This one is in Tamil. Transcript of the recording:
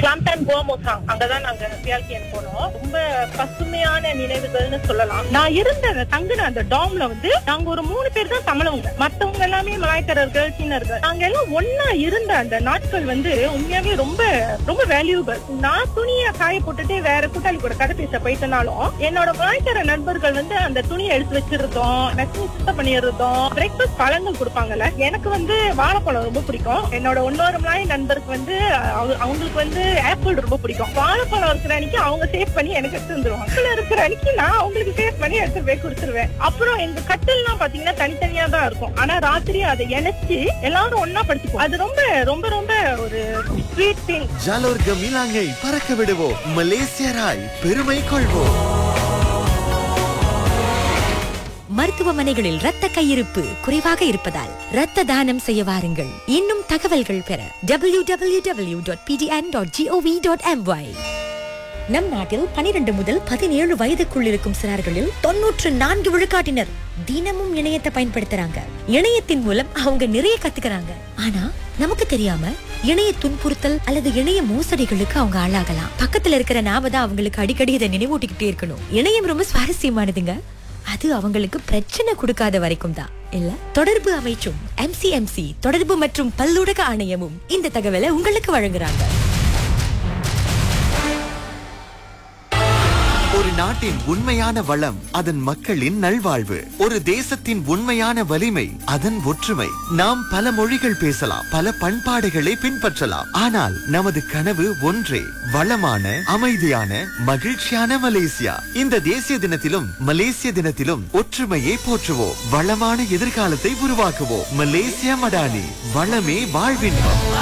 கிளாம்டன் கோமோசாங் அங்கதான் நாங்க பியாக்கியன் போனோம் ரொம்ப பசுமையான நினைவுகள்னு சொல்லலாம் நான் இருந்த அந்த தங்குன அந்த டாம்ல வந்து நாங்க ஒரு மூணு பேர் தான் தமிழவங்க மத்தவங்க எல்லாமே மலாய்க்காரர்கள் சீனர்கள் நாங்க எல்லாம் ஒன்னா இருந்த அந்த நாட்கள் வந்து உண்மையாவே ரொம்ப ரொம்ப வேல்யூபிள் நான் துணியை காய போட்டுட்டு வேற கூட்டாளி கூட கதை பேச போயிட்டனாலும் என்னோட மலாய்க்கார நண்பர்கள் வந்து அந்த துணியை எடுத்து வச்சிருந்தோம் நச்சு சுத்தம் பண்ணிடுறதும் பிரேக்ஃபாஸ்ட் பழங்கள் கொடுப்பாங்கல்ல எனக்கு வந்து வாழைப்பழம் ரொம்ப பிடிக்கும் என்னோட இன்னொரு மலாய் நண்பருக்கு வந்து அவ- அவங்களுக்கு வந்து ஆப்பிள் ரொம்ப பிடிக்கும் வாழைப்பழம் இருக்கிற அன்னைக்கு அவங்க சேவ் பண்ணி எனக்கு எடுத்து வந்துருவாங்க ஆப்பிள் இருக்கிற அன்னைக்கு நான் அவங்களுக்கு சேவ் பண்ணி எடுத்து போய் கொடுத்துருவேன் அப்புறம் எங்க கட்டில்லாம் பாத்தீங்கன்னா தனித்தனியா தான் இருக்கும் ஆனா ராத்திரி அதை இணைச்சு எல்லாரும் ஒன்னா படுத்துப்போம் அது ரொம்ப ரொம்ப ரொம்ப ஒரு ஸ்வீட் திங் ஜாலோர் கமிலாங்கை பறக்க விடுவோம் மலேசியராய் பெருமை கொள்வோம் மருத்துவமனைகளில் இரத்த கையிருப்பு குறைவாக இருப்பதால் இரத்த தானம் செய்ய வாருங்கள் இன்னும் தகவல்கள் பெற W W W dot BTN dot GOV dot MY நம் நாட்டில் பனிரெண்டு முதல் பதினேழு வயதுக்குள் இருக்கும் சிறார்களில் தொன்னூற்று நான்கு விழுக்காட்டினர் தினமும் இணையத்தை பயன்படுத்துறாங்க இணையத்தின் மூலம் அவங்க நிறைய கத்துக்கிறாங்க ஆனா நமக்கு தெரியாம இணைய துன்புறுத்தல் அல்லது இணைய மோசடிகளுக்கு அவங்க ஆளாகலாம் பக்கத்துல இருக்கிற நாம தான் அவங்களுக்கு அடிக்கடி இதை நினைவூட்டிக்கிட்டே இருக்கணும் இணையம் ரொம்ப சுவாரஸ்யமானதுங்க அது அவங்களுக்கு பிரச்சனை கொடுக்காத வரைக்கும் தான் இல்ல தொடர்பு அமைச்சும் எம்சிஎம்சி தொடர்பு மற்றும் பல்லூடக ஆணையமும் இந்த தகவலை உங்களுக்கு வழங்குறாங்க ஒரு நாட்டின் உண்மையான வளம் அதன் மக்களின் நல்வாழ்வு ஒரு தேசத்தின் உண்மையான வலிமை அதன் ஒற்றுமை நாம் பல மொழிகள் பேசலாம் பல பண்பாடுகளை பின்பற்றலாம் ஆனால் நமது கனவு ஒன்றே வளமான அமைதியான மகிழ்ச்சியான மலேசியா இந்த தேசிய தினத்திலும் மலேசிய தினத்திலும் ஒற்றுமையை போற்றுவோம் வளமான எதிர்காலத்தை உருவாக்குவோம் மலேசியா மடானி வளமே வாழ்வின்பம்